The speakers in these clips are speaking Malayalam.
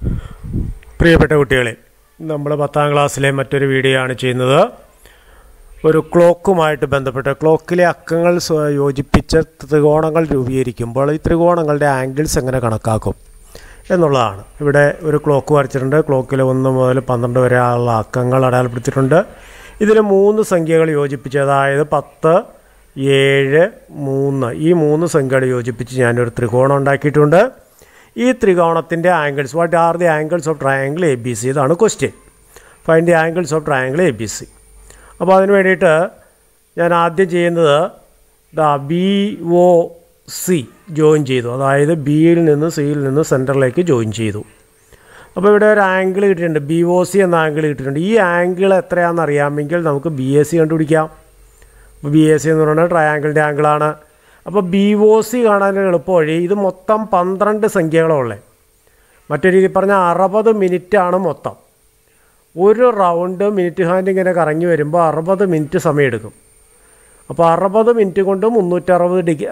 പ്രിയപ്പെട്ട കുട്ടികളെ നമ്മൾ പത്താം ക്ലാസ്സിലെ മറ്റൊരു വീഡിയോ ആണ് ചെയ്യുന്നത് ഒരു ക്ലോക്കുമായിട്ട് ബന്ധപ്പെട്ട് ക്ലോക്കിലെ അക്കങ്ങൾ സ്വ- യോജിപ്പിച്ച് ത്രികോണങ്ങൾ രൂപീകരിക്കുമ്പോൾ ഈ ത്രികോണങ്ങളുടെ ആംഗിൾസ് എങ്ങനെ കണക്കാക്കും എന്നുള്ളതാണ് ഇവിടെ ഒരു ക്ലോക്ക് വരച്ചിട്ടുണ്ട് ക്ലോക്കിൽ ഒന്ന് മുതൽ പന്ത്രണ്ട് വരെ ഉള്ള അക്കങ്ങൾ അടയാളപ്പെടുത്തിയിട്ടുണ്ട് ഇതിൽ മൂന്ന് സംഖ്യകൾ യോജിപ്പിച്ച് അതായത് പത്ത് ഏഴ് മൂന്ന് ഈ മൂന്ന് സംഖ്യകൾ യോജിപ്പിച്ച് ഞാനൊരു ത്രികോണം ഉണ്ടാക്കിയിട്ടുണ്ട് ഈ ത്രികോണത്തിൻ്റെ angles what are the angles of triangle A B C ഇതാണ് question find the angles of triangle A B C അപ്പോൾ അതിന് വേണ്ടിയിട്ട് ഞാൻ ആദ്യം ചെയ്യുന്നത് ദാ ബി ഒ സി ജോയിൻ ചെയ്തു അതായത് ബിയിൽ നിന്ന് സിയിൽ നിന്ന് സെൻറ്ററിലേക്ക് ജോയിൻ ചെയ്തു അപ്പോൾ ഇവിടെ ഒരു ആംഗിൾ കിട്ടിയിട്ടുണ്ട് ബി ഒ സി എന്ന ആംഗിൾ കിട്ടിയിട്ടുണ്ട് ഈ ആംഗിൾ എത്രയാണെന്ന് അറിയാമെങ്കിൽ നമുക്ക് ബി എസ് സി കണ്ടുപിടിക്കാം അപ്പോൾ ബി എസ് സി എന്ന് പറയുന്നത് ട്രയാങ്കിളിൻ്റെ ആംഗിളാണ് അപ്പോൾ ബി ഒ സി കാണാൻ എളുപ്പവഴി ഇത് മൊത്തം പന്ത്രണ്ട് സംഖ്യകളുള്ളത് മറ്റൊരു രീതി പറഞ്ഞാൽ അറുപത് മിനിറ്റാണ് മൊത്തം ഒരു റൗണ്ട് മിനിറ്റ് ഹാൻഡ് ഇങ്ങനെ കറങ്ങി വരുമ്പോൾ അറുപത് മിനിറ്റ് സമയമെടുക്കും അപ്പോൾ അറുപത് മിനിറ്റ് കൊണ്ട് മുന്നൂറ്ററുപത് ഡിഗ്രി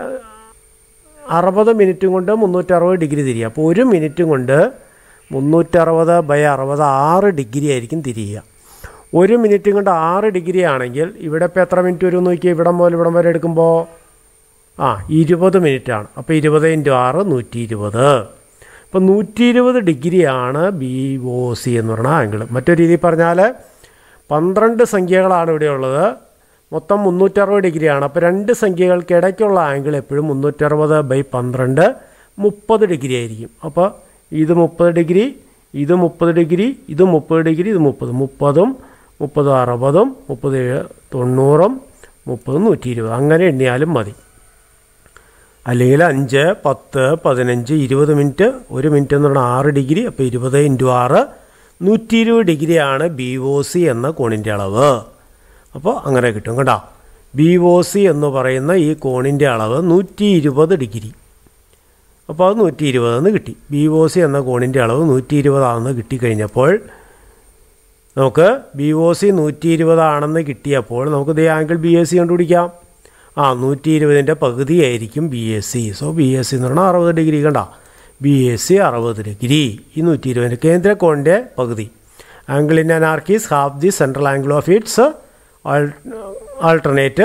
അറുപത് മിനിറ്റ് കൊണ്ട് മുന്നൂറ്ററുപത് ഡിഗ്രി തിരിയുക അപ്പോൾ ഒരു മിനിറ്റും കൊണ്ട് മുന്നൂറ്ററുപത് ബൈ അറുപത് ആറ് ഡിഗ്രി ആയിരിക്കും തിരിയുക ഒരു മിനിറ്റ് കൊണ്ട് ആറ് ഡിഗ്രി ആണെങ്കിൽ ഇവിടെ ഇപ്പോൾ എത്ര മിനിറ്റ് വരും എന്ന് നോക്കിയാൽ ഇവിടം മുതൽ ഇവിടം വരെ എടുക്കുമ്പോൾ ആ ഇരുപത് മിനിറ്റാണ് അപ്പോൾ ഇരുപത് ഇൻറ്റു ആറ് നൂറ്റി ഇരുപത് അപ്പോൾ നൂറ്റി ഇരുപത് ഡിഗ്രിയാണ് ബി ഒ സി എന്ന് പറയുന്ന ആംഗിൾ മറ്റൊരു രീതിയിൽ പറഞ്ഞാൽ പന്ത്രണ്ട് സംഖ്യകളാണ് ഇവിടെ ഉള്ളത് മൊത്തം മുന്നൂറ്ററുപത് ഡിഗ്രിയാണ് അപ്പോൾ രണ്ട് സംഖ്യകൾക്ക് ഇടയ്ക്കുള്ള ആംഗിൾ എപ്പോഴും മുന്നൂറ്ററുപത് ബൈ പന്ത്രണ്ട് മുപ്പത് ഡിഗ്രി ആയിരിക്കും അപ്പോൾ ഇത് മുപ്പത് ഡിഗ്രി ഇത് മുപ്പത് ഡിഗ്രി ഇത് മുപ്പത് ഡിഗ്രി ഇത് മുപ്പത് മുപ്പതും മുപ്പത് അറുപതും മുപ്പത് ഏഴ് തൊണ്ണൂറും മുപ്പതും നൂറ്റി ഇരുപത് അങ്ങനെ എണ്ണിയാലും മതി അല്ലെങ്കിൽ അഞ്ച് പത്ത് പതിനഞ്ച് ഇരുപത് മിനിറ്റ് ഒരു മിനിറ്റ് എന്ന് പറഞ്ഞാൽ ആറ് ഡിഗ്രി അപ്പോൾ ഇരുപത് ഇൻറ്റു ആറ് നൂറ്റി ഇരുപത് ഡിഗ്രിയാണ് ബി ഒ സി എന്ന കോണിൻ്റെ അളവ് അപ്പോൾ അങ്ങനെ കിട്ടും കേട്ടോ ബി ഒ സി എന്ന് പറയുന്ന ഈ കോണിൻ്റെ അളവ് നൂറ്റി ഇരുപത് ഡിഗ്രി അപ്പോൾ അത് നൂറ്റി ഇരുപതെന്ന് കിട്ടി ബി ഒ സി എന്ന കോണിൻ്റെ അളവ് നൂറ്റി ഇരുപതാണെന്ന് കിട്ടിക്കഴിഞ്ഞപ്പോൾ നമുക്ക് ബി ഒ സി നൂറ്റി ഇരുപതാണെന്ന് കിട്ടിയപ്പോൾ നമുക്ക് ദേ ആംഗിൾ ബി എസ് സി കണ്ടുപിടിക്കാം ആ നൂറ്റി ഇരുപതിൻ്റെ പകുതിയായിരിക്കും B S C so B S C എന്ന് പറഞ്ഞാൽ അറുപത് ഡിഗ്രി കണ്ട ബി എസ് സി അറുപത് ഡിഗ്രി ഈ നൂറ്റി ഇരുപതിൻ്റെ കേന്ദ്ര കോണിൻ്റെ പകുതി angle in an arc is half the central angle of its alternate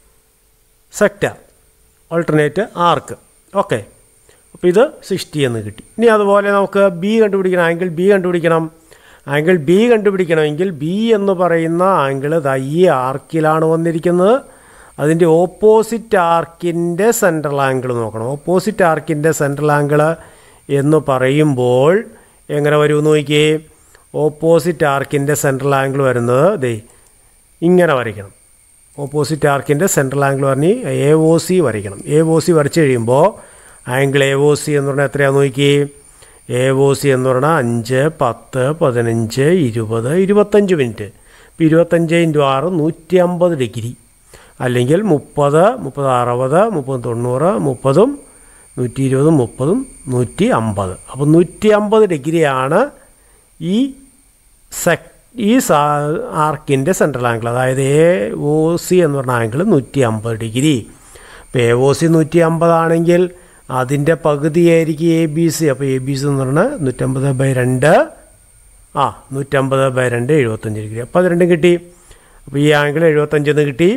sector alternate arc okay അപ്പോൾ ഇത് സിക്സ്റ്റി എന്ന് കിട്ടി ഇനി അതുപോലെ നമുക്ക് ബി കണ്ടുപിടിക്കണം ആംഗിൾ ബി കണ്ടുപിടിക്കണം ആംഗിൾ ബി കണ്ടുപിടിക്കണമെങ്കിൽ ബി എന്ന് പറയുന്ന ആംഗിൾ ദാ ഈ ആർക്കിലാണ് വന്നിരിക്കുന്നത് അതിൻ്റെ ഓപ്പോസിറ്റ് ആർക്കിൻ്റെ സെൻട്രൽ ആംഗിൾ നോക്കണം ഓപ്പോസിറ്റ് ആർക്കിൻ്റെ സെൻട്രൽ ആംഗിൾ എന്ന് പറയുമ്പോൾ എങ്ങനെ വരുമെന്ന് നോക്കിയേ ഓപ്പോസിറ്റ് ആർക്കിൻ്റെ സെൻട്രൽ ആംഗിൾ വരുന്നത് ദേ ഇങ്ങനെ വരയ്ക്കണം ഓപ്പോസിറ്റ് ആർക്കിൻ്റെ സെൻട്രൽ ആംഗിൾ പറഞ്ഞ് എ ഒ സി വരയ്ക്കണം എ ഒ സി വരച്ച് കഴിയുമ്പോൾ ആംഗിൾ എ ഒ സി എന്ന് പറഞ്ഞാൽ എത്രയാണെന്ന് നോക്കി എ ഒ സി എന്ന് പറഞ്ഞാൽ അഞ്ച് പത്ത് പതിനഞ്ച് ഇരുപത് ഇരുപത്തഞ്ച് മിനിറ്റ് ഇപ്പോൾ ഇരുപത്തഞ്ച് ഇൻറ്റു ആറ് നൂറ്റി അമ്പത് ഡിഗ്രി അല്ലെങ്കിൽ മുപ്പത് മുപ്പത് അറുപത് മുപ്പത് തൊണ്ണൂറ് മുപ്പതും നൂറ്റി ഇരുപതും മുപ്പതും നൂറ്റി അമ്പത് അപ്പോൾ നൂറ്റി അമ്പത് ഡിഗ്രിയാണ് ഈ സെക് ഈ സാ ആർക്കിൻ്റെ സെൻട്രൽ ആംഗിൾ അതായത് എ ഒ സി എന്ന് പറഞ്ഞ ആംഗിൾ നൂറ്റി അമ്പത് ഡിഗ്രി ഇപ്പോൾ എ ഒ സി നൂറ്റി അമ്പതാണെങ്കിൽ അതിൻ്റെ പകുതിയായിരിക്കും എ ബി സി അപ്പോൾ എ ബി സി എന്ന് പറഞ്ഞാൽ നൂറ്റമ്പത് ബൈ രണ്ട് ആ നൂറ്റമ്പത് ബൈ രണ്ട് എഴുപത്തഞ്ച് ഡിഗ്രി അപ്പോൾ അത് രണ്ടും കിട്ടി അപ്പോൾ ഈ ആംഗിൾ എഴുപത്തഞ്ചെന്ന് കിട്ടി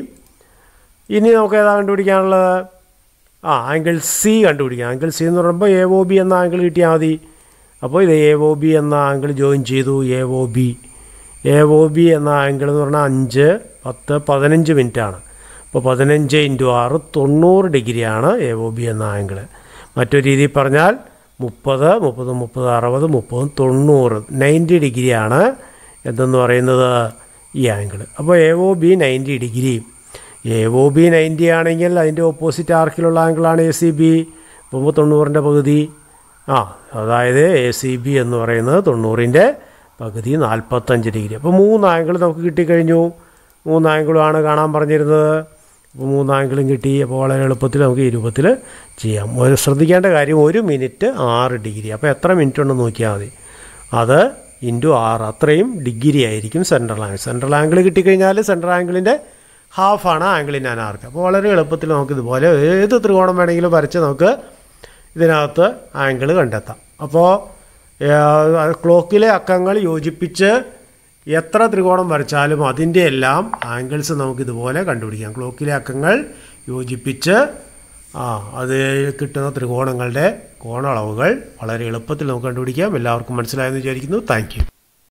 ഇനി നമുക്ക് ഏതാ കണ്ടുപിടിക്കാനുള്ളത് ആ ആംഗിൾ സി കണ്ടുപിടിക്കാം ആംഗിൾ സി എന്ന് പറയുമ്പോൾ എ ഒ ബി എന്ന ആംഗിൾ കിട്ടിയാൽ മതി അപ്പോൾ ഇത് എ ഒ ബി എന്ന ആംഗിൾ ജോയിൻ ചെയ്തു A O B A O B എന്ന ആംഗിൾ എന്ന് പറഞ്ഞാൽ അഞ്ച് പത്ത് പതിനഞ്ച് മിനിറ്റാണ് അപ്പോൾ പതിനഞ്ച് ഇൻറ്റു ആറ് തൊണ്ണൂറ് ഡിഗ്രിയാണ് എ ഒ ബി എന്ന ആംഗിൾ മറ്റൊരു രീതിയിൽ പറഞ്ഞാൽ മുപ്പത് മുപ്പത് മുപ്പത് അറുപത് മുപ്പതും തൊണ്ണൂറ് നയൻറ്റി ഡിഗ്രിയാണ് എന്തെന്ന് പറയുന്നത് ഈ ആംഗിൾ അപ്പോൾ A O B ninety degree A O B ninety ആണെങ്കിൽ അതിൻ്റെ ഓപ്പോസിറ്റ് ആർക്കിലുള്ള ആംഗിളാണ് എ സി ബി അപ്പോൾ തൊണ്ണൂറിൻ്റെ പകുതി ആ അതായത് എ സി ബി എന്ന് പറയുന്നത് തൊണ്ണൂറിൻ്റെ പകുതി നാൽപ്പത്തഞ്ച് ഡിഗ്രി അപ്പോൾ മൂന്ന് ആംഗിൾ നമുക്ക് കിട്ടിക്കഴിഞ്ഞു മൂന്ന് ആംഗിളുമാണ് കാണാൻ പറഞ്ഞിരുന്നത് അപ്പോൾ മൂന്ന് ആംഗിളും കിട്ടി അപ്പോൾ വളരെ എളുപ്പത്തിൽ നമുക്ക് ഇരുപത്തിൽ ചെയ്യാം ഒരു ശ്രദ്ധിക്കേണ്ട കാര്യം ഒരു മിനിറ്റ് ആറ് ഡിഗ്രി അപ്പോൾ എത്ര മിനിറ്റ് ഉണ്ടെന്ന് നോക്കിയാൽ മതി അത് ഇൻറ്റു ആറ് അത്രയും ഡിഗ്രി ആയിരിക്കും സെൻട്രൽ ആംഗിൾ സെൻട്രൽ ആംഗിൾ കിട്ടിക്കഴിഞ്ഞാൽ സെൻട്രൽ ആംഗിളിൻ്റെ ഹാഫാണ് ആംഗിൾ ഇൻ ആർക്ക് അപ്പോൾ വളരെ എളുപ്പത്തിൽ നമുക്ക് ഇതുപോലെ ഏത് ത്രികോണം വേണമെങ്കിലും വരച്ച് നമുക്ക് ഇതിനകത്ത് ആംഗിൾ കണ്ടെത്താം അപ്പോൾ ഏഹ്, ക്ലോക്കിലെ അക്കങ്ങൾ യോജിപ്പിച്ച് എത്ര ത്രികോണം വരച്ചാലും അതിൻ്റെ എല്ലാം ആംഗിൾസ് നമുക്ക് ഇതുപോലെ കണ്ടുപിടിക്കാം ക്ലോക്കിലെ അക്കങ്ങൾ യോജിപ്പിച്ച് ആ അത് കിട്ടുന്ന ത്രികോണങ്ങളുടെ കോണളവുകൾ വളരെ എളുപ്പത്തിൽ നമുക്ക് കണ്ടുപിടിക്കാം എല്ലാവർക്കും മനസ്സിലായെന്ന് വിചാരിക്കുന്നു താങ്ക് യു